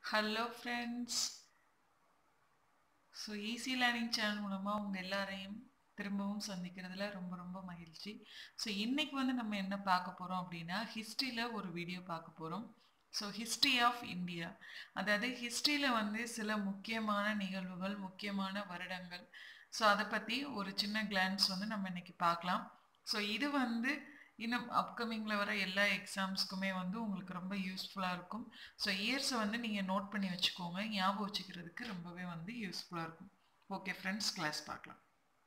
hello friends so easy learning channel மூலமாக உங்கள் எல்லாரையும் திரும்பவும் சந்திக்கிறதுல ரொம்ப ரொம்ப மகிழ்ச்சி ஸோ இன்னைக்கு வந்து நம்ம என்ன பார்க்க போகிறோம் அப்படின்னா ஹிஸ்ட்ரியில் ஒரு வீடியோ பார்க்க போகிறோம் ஸோ ஹிஸ்ட்ரி ஆஃப் இந்தியா அதாவது ஹிஸ்ட்ரியில் வந்து சில முக்கியமான நிகழ்வுகள் முக்கியமான வருடங்கள் ஸோ அதை பற்றி ஒரு சின்ன கிளான்ஸ் வந்து நம்ம இன்னைக்கு பார்க்கலாம் ஸோ இது வந்து இன்னும் அப்கமிங்கில் வர எல்லா எக்ஸாம்ஸ்க்குமே வந்து உங்களுக்கு ரொம்ப யூஸ்ஃபுல்லாக இருக்கும் ஸோ இயர்ஸை வந்து நீங்கள் நோட் பண்ணி வச்சுக்கோங்க ஞாபகம் வச்சுக்கிறதுக்கு ரொம்பவே வந்து யூஸ்ஃபுல்லாக இருக்கும் ஓகே ஃப்ரெண்ட்ஸ் கிளாஸ் பார்க்கலாம்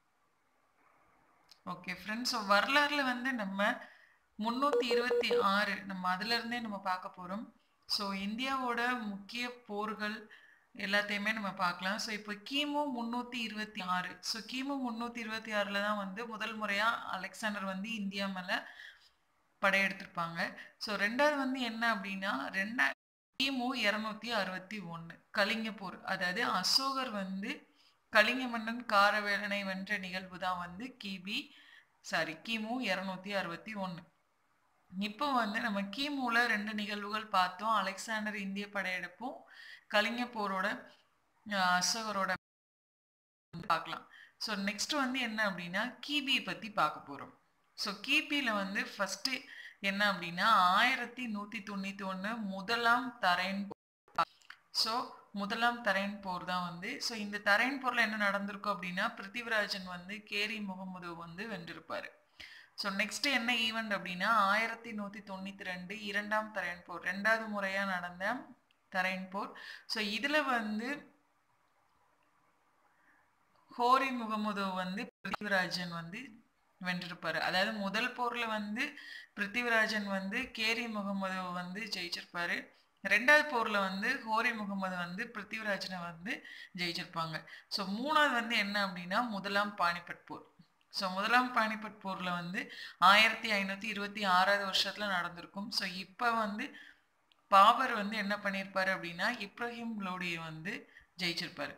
ஓகே ஃப்ரெண்ட்ஸ் ஸோ வரலாறுல வந்து நம்ம முந்நூற்றி இருபத்தி ஆறு நம்ம அதுலேருந்தே நம்ம பார்க்க போகிறோம் ஸோ இந்தியாவோட முக்கிய போர்கள் எல்லாத்தையுமே நம்ம பார்க்கலாம் ஸோ இப்போ கிமு முந்நூற்றி இருபத்தி ஆறு ஸோ கிமு முந்நூற்றி இருபத்தி ஆறில் தான் வந்து முதல் முறையாக அலெக்சாண்டர் வந்து இந்தியா மேலே படையெடுத்திருப்பாங்க ஸோ ரெண்டாவது வந்து என்ன அப்படின்னா ரெண்டா கிமு இரநூத்தி அறுபத்தி ஒன்று கலிங்க போர் அதாவது அசோகர் வந்து கலிங்க மன்னன் காரவேலனை வென்ற நிகழ்வு தான் வந்து கிபி சாரி கிமு இரநூத்தி அறுபத்தி ஒன்று இப்போ வந்து நம்ம கிமுல ரெண்டு நிகழ்வுகள் பார்த்தோம் அலெக்சாண்டர் இந்திய படையெடுப்பும் கலிங்க போரோட அசோகரோட பார்க்கலாம் ஸோ நெக்ஸ்ட் வந்து என்ன அப்படின்னா கிபி பற்றி பார்க்க போகிறோம் ஸோ கிபியில் வந்து ஃபஸ்ட்டு என்ன அப்படின்னா ஆயிரத்தி நூற்றி தொண்ணூற்றி ஒன்று முதலாம் தரைன் ஸோ முதலாம் தரைன் போர் தான் வந்து ஸோ இந்த தரைன் போரில் என்ன நடந்திருக்கும் அப்படின்னா பிருத்திவிராஜன் வந்து கேரி முகமது வந்து வென்றிருப்பார் ஸோ நெக்ஸ்ட் என்ன ஈவெண்ட் அப்படின்னா ஆயிரத்தி நூற்றி தொண்ணூற்றி ரெண்டு இரண்டாம் தரையன் போர் ரெண்டாவது முறையாக நடந்த தரையன் போர் ஸோ இதில் வந்து ஹோரி முகமது வந்து பிருத்திவிராஜன் வந்து வென்றிருப்பாரு அதாவது முதல் போர்ல வந்து பிருத்திவிராஜன் வந்து கேரி முகமது வந்து ஜெயிச்சிருப்பாரு ரெண்டாவது போர்ல வந்து ஹோரி முகமது வந்து பிருத்திவிராஜனை வந்து ஜெயிச்சிருப்பாங்க ஸோ மூணாவது வந்து என்ன அப்படின்னா முதலாம் பானிபட் போர் ஸோ முதலாம் பானிபட் போரில் வந்து ஆயிரத்தி ஐநூற்றி இருபத்தி ஆறாவது வருஷத்தில் நடந்திருக்கும் ஸோ இப்போ வந்து பாபர் வந்து என்ன பண்ணியிருப்பாரு அப்படின்னா இப்ராஹிம் லோடியை வந்து ஜெயிச்சிருப்பாரு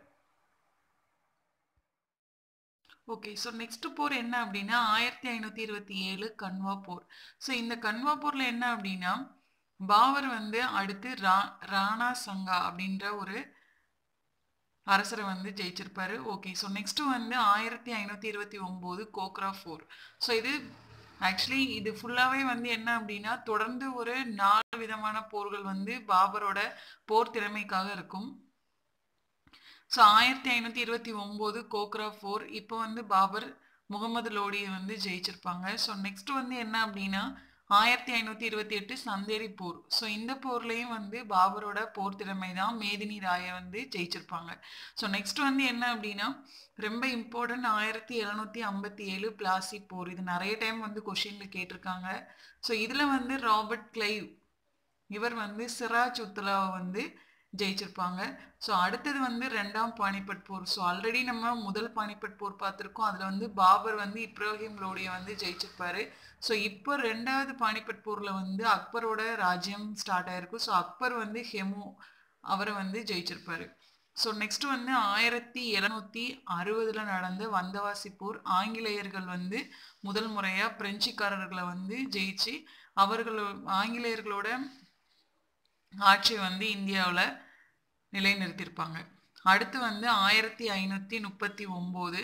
ஓகே ஸோ நெக்ஸ்ட் போர் என்ன அப்படின்னா ஆயிரத்தி ஐநூற்றி இருபத்தி ஏழு கன்வா போர் ஸோ இந்த கன்வா போரில் என்ன அப்படின்னா பாபர் வந்து அடுத்து ரா ராணா சங்கா அப்படின்ற ஒரு அரசரை வந்து ஜெயிச்சிருப்பாரு ஓகே ஸோ நெக்ஸ்ட் வந்து ஆயிரத்தி ஐநூற்றி இருபத்தி ஒம்பது கோக்ரா ஃபோர் ஸோ இது ஆக்சுவலி இது ஃபுல்லாகவே வந்து என்ன அப்படின்னா தொடர்ந்து ஒரு நாலு விதமான போர்கள் வந்து பாபரோட போர் திறமைக்காக இருக்கும் ஸோ ஆயிரத்தி ஐநூற்றி இருபத்தி ஒம்பது கோக்ரா ஃபோர் இப்போ வந்து பாபர் முகமது லோடியை வந்து ஜெயிச்சிருப்பாங்க ஸோ நெக்ஸ்ட் வந்து என்ன அப்படின்னா ஆயிரத்தி ஐநூற்றி இருபத்தி எட்டு சந்தேரி போர் ஸோ இந்த போர்லேயும் வந்து பாபரோட போர் திறமை தான் மேதினி ராயை வந்து ஜெயிச்சிருப்பாங்க ஸோ நெக்ஸ்ட் வந்து என்ன அப்படின்னா ரொம்ப இம்பார்ட்டன்ட் ஆயிரத்தி எழுநூற்றி ஐம்பத்தி ஏழு பிளாசி போர் இது நிறைய டைம் வந்து கொஷினில் கேட்டிருக்காங்க ஸோ இதில் வந்து ராபர்ட் கிளைவ் இவர் வந்து சிராஜ் உத்தலாவை வந்து ஜெயிச்சிருப்பாங்க ஸோ அடுத்தது வந்து ரெண்டாம் பானிபட் போர் ஸோ ஆல்ரெடி நம்ம முதல் பானிபட் போர் பார்த்துருக்கோம் அதில் வந்து பாபர் வந்து இப்ராஹிம் லோடியை வந்து ஜெயிச்சிருப்பாரு ஸோ இப்போ ரெண்டாவது பானிபட் போரில் வந்து அக்பரோட ராஜ்யம் ஸ்டார்ட் ஆயிருக்கும் ஸோ அக்பர் வந்து ஹெமு அவரை வந்து ஜெயிச்சிருப்பாரு ஸோ நெக்ஸ்ட் வந்து ஆயிரத்தி எழுநூற்றி அறுபதில் நடந்த வந்தவாசி போர் ஆங்கிலேயர்கள் வந்து முதல் முறையாக பிரெஞ்சுக்காரர்களை வந்து ஜெயிச்சு அவர்கள் ஆங்கிலேயர்களோட ஆட்சி வந்து இந்தியாவில் நிலைநிறுத்தியிருப்பாங்க அடுத்து வந்து ஆயிரத்தி ஐநூற்றி முப்பத்தி ஒம்பது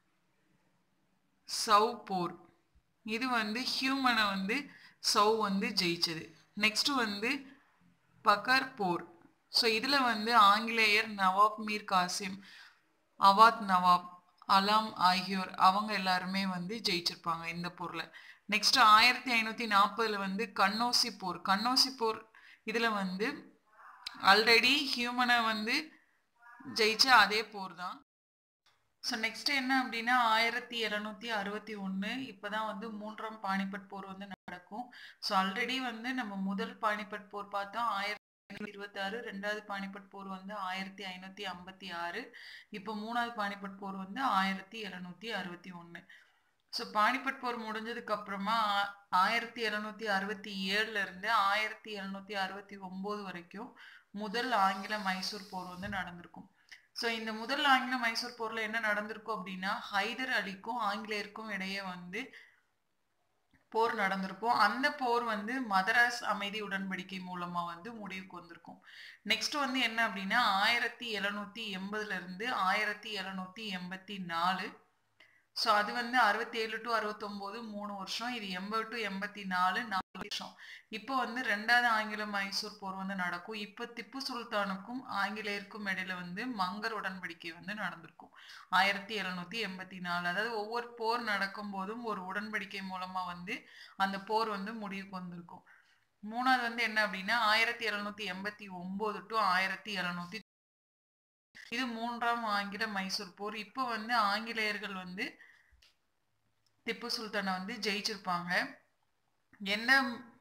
சவ் போர் இது வந்து ஹியூமனை வந்து சவ் வந்து ஜெயிச்சது நெக்ஸ்ட் வந்து பக்கர் போர் ஸோ இதில் வந்து ஆங்கிலேயர் நவாப் மீர் காசிம் அவாத் நவாப் அலாம் ஆகியோர் அவங்க எல்லாருமே வந்து ஜெயிச்சிருப்பாங்க இந்த போரில் நெக்ஸ்ட் ஆயிரத்தி ஐநூற்றி நாற்பதில் வந்து கண்ணோசி போர் கண்ணோசி போர் இதில் வந்து ஆல்ரெடி ஹியூமனை வந்து ஜெயிச்ச அதே போர் தான் ஸோ நெக்ஸ்ட் என்ன அப்படின்னா ஆயிரத்தி எழுநூற்றி அறுபத்தி ஒன்று இப்போ தான் வந்து மூன்றாம் பானிபட் போர் வந்து நடக்கும் ஸோ ஆல்ரெடி வந்து நம்ம முதல் பானிபட் போர் பார்த்தோம் ஆயிரத்தி ஐநூற்றி இருபத்தாறு ரெண்டாவது பானிபட் போர் வந்து ஆயிரத்தி ஐநூற்றி ஐம்பத்தி ஆறு இப்போ மூணாவது பானிபட் போர் வந்து ஆயிரத்தி எழுநூற்றி அறுபத்தி ஒன்று ஸோ பானிபட் போர் முடிஞ்சதுக்கு அப்புறமா ஆயிரத்தி எழுநூற்றி அறுபத்தி ஏழுல இருந்து ஆயிரத்தி எழுநூற்றி அறுபத்தி ஒம்பது வரைக்கும் முதல் ஆங்கில மைசூர் போர் வந்து நடந்திருக்கும் ஸோ இந்த முதல் ஆங்கில மைசூர் போரில் என்ன நடந்திருக்கும் அப்படின்னா ஹைதர் அலிக்கும் ஆங்கிலேயருக்கும் இடையே வந்து போர் நடந்திருக்கும் அந்த போர் வந்து மதராஸ் அமைதி உடன்படிக்கை மூலமா வந்து முடிவுக்கு வந்திருக்கும் நெக்ஸ்ட் வந்து என்ன அப்படின்னா ஆயிரத்தி எழுநூத்தி எண்பதுல இருந்து ஆயிரத்தி எழுநூத்தி எண்பத்தி நாலு ஸோ அது வந்து அறுபத்தி ஏழு டு அறுபத்தொம்போது மூணு வருஷம் இது எண்பது டு எண்பத்தி நாலு நாலு வருஷம் இப்போ வந்து ரெண்டாவது ஆங்கில மைசூர் போர் வந்து நடக்கும் இப்போ திப்பு சுல்தானுக்கும் ஆங்கிலேயருக்கும் இடையில வந்து மங்கர் உடன்படிக்கை வந்து நடந்திருக்கும் ஆயிரத்தி எழுநூத்தி எண்பத்தி நாலு அதாவது ஒவ்வொரு போர் நடக்கும் போதும் ஒரு உடன்படிக்கை மூலமா வந்து அந்த போர் வந்து முடிவுக்கு வந்திருக்கும் மூணாவது வந்து என்ன அப்படின்னா ஆயிரத்தி எழுநூத்தி எண்பத்தி ஒன்பது டு ஆயிரத்தி எழுநூத்தி இது மூன்றாம் ஆங்கில மைசூர் போர் இப்போ வந்து ஆங்கிலேயர்கள் வந்து திப்பு சுல்தானை வந்து ஜெயிச்சிருப்பாங்க என்ன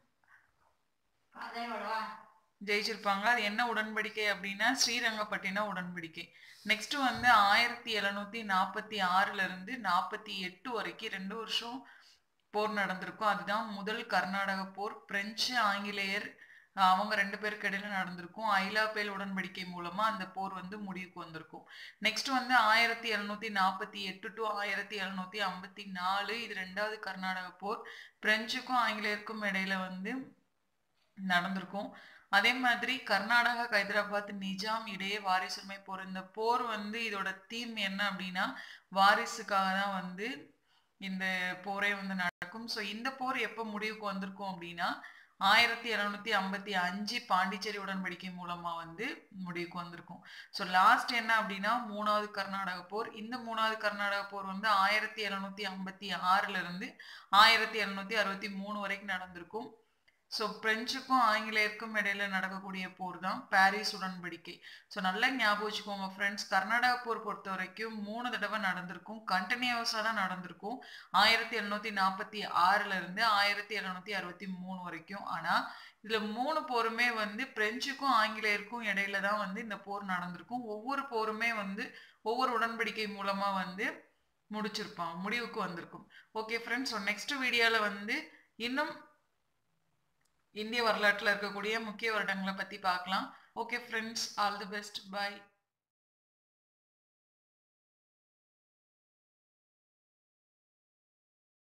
ஜெயிச்சிருப்பாங்க அது என்ன உடன்படிக்கை அப்படின்னா ஸ்ரீரங்கப்பட்டினம் உடன்படிக்கை நெக்ஸ்ட் வந்து ஆயிரத்தி எழுநூத்தி நாற்பத்தி ஆறுல இருந்து நாற்பத்தி எட்டு வரைக்கும் ரெண்டு வருஷம் போர் நடந்திருக்கும் அதுதான் முதல் கர்நாடக போர் பிரெஞ்சு ஆங்கிலேயர் அவங்க ரெண்டு பேருக்கு இடையில நடந்திருக்கும் ஐலாபேல் உடன்படிக்கை மூலமா அந்த போர் வந்து முடிவுக்கு வந்திருக்கும் நெக்ஸ்ட் வந்து ஆயிரத்தி எழுநூத்தி நாற்பத்தி எட்டு டு ஆயிரத்தி எழுநூத்தி ஐம்பத்தி நாலு இது ரெண்டாவது கர்நாடக போர் பிரெஞ்சுக்கும் ஆங்கிலேயருக்கும் இடையில வந்து நடந்திருக்கும் அதே மாதிரி கர்நாடகா ஹைதராபாத் நிஜாம் இடையே வாரிசுரிமை போர் இந்த போர் வந்து இதோட தீம் என்ன அப்படின்னா வாரிசுக்காக தான் வந்து இந்த போரே வந்து நடக்கும் ஸோ இந்த போர் எப்போ முடிவுக்கு வந்திருக்கும் அப்படின்னா ஆயிரத்தி எழுநூத்தி ஐம்பத்தி அஞ்சு பாண்டிச்சேரி உடன்படிக்கை மூலமா வந்து முடிவுக்கு வந்திருக்கும் ஸோ லாஸ்ட் என்ன அப்படின்னா மூணாவது கர்நாடக போர் இந்த மூணாவது கர்நாடக போர் வந்து ஆயிரத்தி எழுநூத்தி ஐம்பத்தி ஆறுல இருந்து ஆயிரத்தி எழுநூத்தி அறுபத்தி மூணு வரைக்கும் நடந்திருக்கும் ஸோ பிரெஞ்சுக்கும் ஆங்கிலேயருக்கும் இடையில நடக்கக்கூடிய போர் தான் பாரிஸ் உடன்படிக்கை ஸோ நல்லா ஞாபகம் வச்சுக்கோங்க ஃப்ரெண்ட்ஸ் கர்நாடகா போர் பொறுத்த வரைக்கும் மூணு தடவை நடந்திருக்கும் கண்டினியூஸாக தான் நடந்திருக்கும் ஆயிரத்தி எழுநூத்தி நாற்பத்தி ஆறுல இருந்து ஆயிரத்தி எழுநூத்தி அறுபத்தி மூணு வரைக்கும் ஆனால் இதுல மூணு போருமே வந்து பிரெஞ்சுக்கும் ஆங்கிலேயருக்கும் இடையில தான் வந்து இந்த போர் நடந்திருக்கும் ஒவ்வொரு போருமே வந்து ஒவ்வொரு உடன்படிக்கை மூலமா வந்து முடிச்சிருப்பாங்க முடிவுக்கு வந்திருக்கும் ஓகே ஃப்ரெண்ட்ஸ் ஸோ நெக்ஸ்ட் வீடியோவில் வந்து இன்னும் இந்திய வரலாற்றில் இருக்கக்கூடிய முக்கிய வருடங்களை பற்றி பார்க்கலாம் okay friends all the best bye